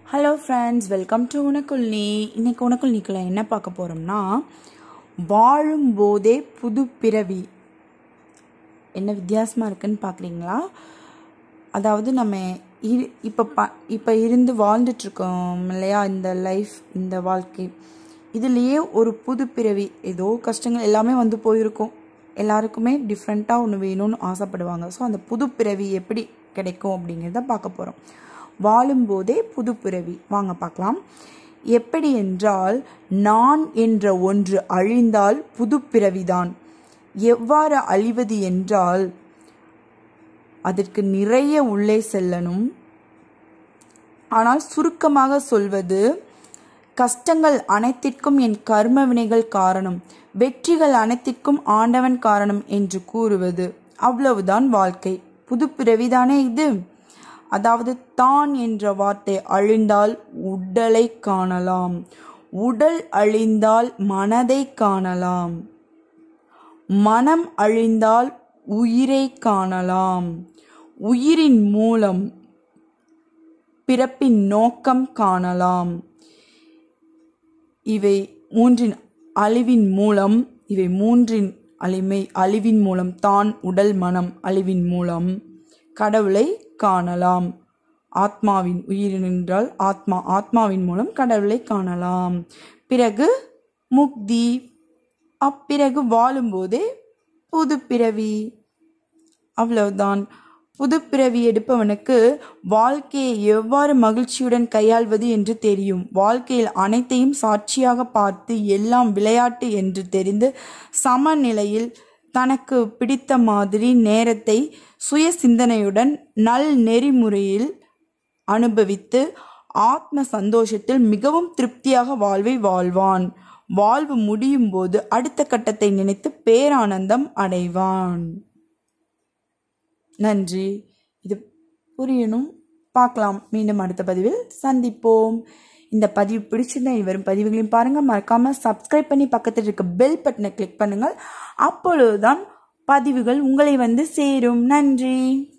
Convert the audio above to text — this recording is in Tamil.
ஹலோ ஃப்ரெண்ட்ஸ் வெல்கம் டு உனக்குள்னி இன்னைக்கு உனக்குள்னிக்குள்ள என்ன பார்க்க போகிறோம்னா வாழும்போதே புது பிறவி என்ன வித்தியாசமாக இருக்குன்னு பார்க்குறீங்களா அதாவது நம்ம இரு இப்போ ப இப்போ இருந்து வாழ்ந்துட்டுருக்கோம் இல்லையா இந்த லைஃப் இந்த வாழ்க்கை இதுலேயே ஒரு புது பிறவி ஏதோ கஷ்டங்கள் எல்லாமே வந்து போயிருக்கும் எல்லாருக்குமே டிஃப்ரெண்ட்டாக ஒன்று வேணும்னு ஆசைப்படுவாங்க ஸோ அந்த புது பிறவி எப்படி கிடைக்கும் அப்படிங்கிறத பார்க்க போகிறோம் வாழும்போதே புது பிறவி வாங்க பார்க்கலாம் எப்படி என்றால் நான் என்ற ஒன்று அழிந்தால் புது பிறவிதான் எவ்வாறு அழிவது என்றால் அதற்கு நிறைய உள்ளே செல்லணும் ஆனால் சுருக்கமாக சொல்வது கஷ்டங்கள் அனைத்திற்கும் என் கர்ம வினைகள் காரணம் வெற்றிகள் அனைத்திற்கும் ஆண்டவன் காரணம் என்று கூறுவது அவ்வளவுதான் வாழ்க்கை புது பிறவிதானே இது அதாவது தான் என்ற வார்த்தை அழிந்தால் உடலை காணலாம் உடல் அழிந்தால் மனதை காணலாம் மனம் அழிந்தால் உயிரை காணலாம் உயிரின் மூலம் பிறப்பின் நோக்கம் காணலாம் இவை மூன்றின் அழிவின் மூலம் இவை மூன்றின் அழிமை அழிவின் மூலம் தான் உடல் மனம் அழிவின் மூலம் கடவுளை காணலாம் ஆத்மாவின் உயிர் என்றால் ஆத்மா ஆத்மாவின் மூலம் கடவுளை காணலாம் பிறகு முக்தி அப்பிறகு வாழும்போதே புது பிறவி அவ்வளவுதான் புது பிறவி எடுப்பவனுக்கு வாழ்க்கையை எவ்வாறு மகிழ்ச்சியுடன் கையாள்வது என்று தெரியும் வாழ்க்கையில் அனைத்தையும் சாட்சியாக பார்த்து எல்லாம் விளையாட்டு என்று தெரிந்து சமநிலையில் தனக்கு பிடித்த மாதிரி நேரத்தை சுய சிந்தனையுடன் நல் நெறிமுறையில் அனுபவித்து ஆத்ம சந்தோஷத்தில் மிகவும் திருப்தியாக வாழ்வை வாழ்வான் வாழ்வு முடியும் போது அடுத்த கட்டத்தை நினைத்து பேரானந்தம் அடைவான் நன்றி இது புரியணும் பார்க்கலாம் மீண்டும் அடுத்த பதிவில் சந்திப்போம் இந்த பதிவு பிடிச்சிருந்தா இனி வரும் பதிவுகளையும் பாருங்க மறக்காம சப்ஸ்கிரைப் பண்ணி பக்கத்தில் இருக்க பெல் பட்டனை கிளிக் பண்ணுங்கள் அப்பொழுதுதான் பதிவுகள் உங்களை வந்து சேரும் நன்றி